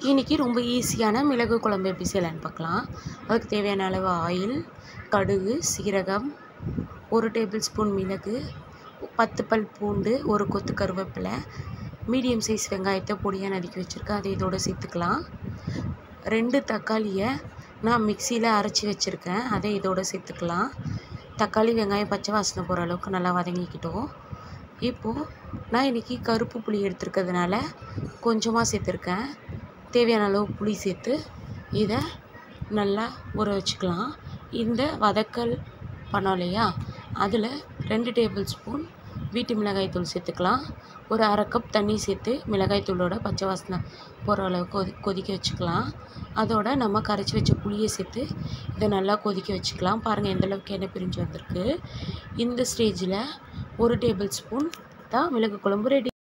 இன்றைக்கி ரொம்ப ஈஸியான மிளகு குழம்பு எப்படி செய்யலான்னு பார்க்கலாம் அதுக்கு தேவையான அளவு ஆயில் கடுகு சீரகம் ஒரு டேபிள் ஸ்பூன் மிளகு பத்து பல் பூண்டு ஒரு கொத்து கருவேப்பிலை மீடியம் சைஸ் வெங்காயத்தை பொடியாக நறுக்கி வச்சுருக்கேன் அதை இதோட சேர்த்துக்கலாம் ரெண்டு தக்காளியை நான் மிக்சியில் அரைச்சி வச்சுருக்கேன் அதை இதோட சேர்த்துக்கலாம் தக்காளி வெங்காயம் பச்சை வாசனை போகிற அளவுக்கு நல்லா வதங்கிக்கிட்டோம் இப்போது நான் இன்றைக்கி கருப்பு புளி எடுத்துருக்கிறதுனால கொஞ்சமாக சேர்த்துருக்கேன் தேவையான அளவு புளி சேர்த்து இதை நல்லா ஊற வச்சுக்கலாம் இந்த வதக்கல் பண்ணோம் இல்லையா அதில் ரெண்டு டேபிள் ஸ்பூன் வீட்டு மிளகாய் தூள் சேர்த்துக்கலாம் ஒரு அரை கப் தண்ணி சேர்த்து மிளகாய் தூளோட பச்சை வாசனை போகிற அளவுக்கு கொதி கொதிக்க வச்சுக்கலாம் அதோட நம்ம கரைச்சி வச்ச புளியை சேர்த்து இதை நல்லா கொதிக்க வச்சுக்கலாம் பாருங்கள் எந்தளவுக்கு எண்ணெய் பிரிஞ்சு வந்திருக்கு இந்த ஸ்டேஜில் ஒரு டேபிள் ஸ்பூன் தான் மிளகு குழம்பு ரெடி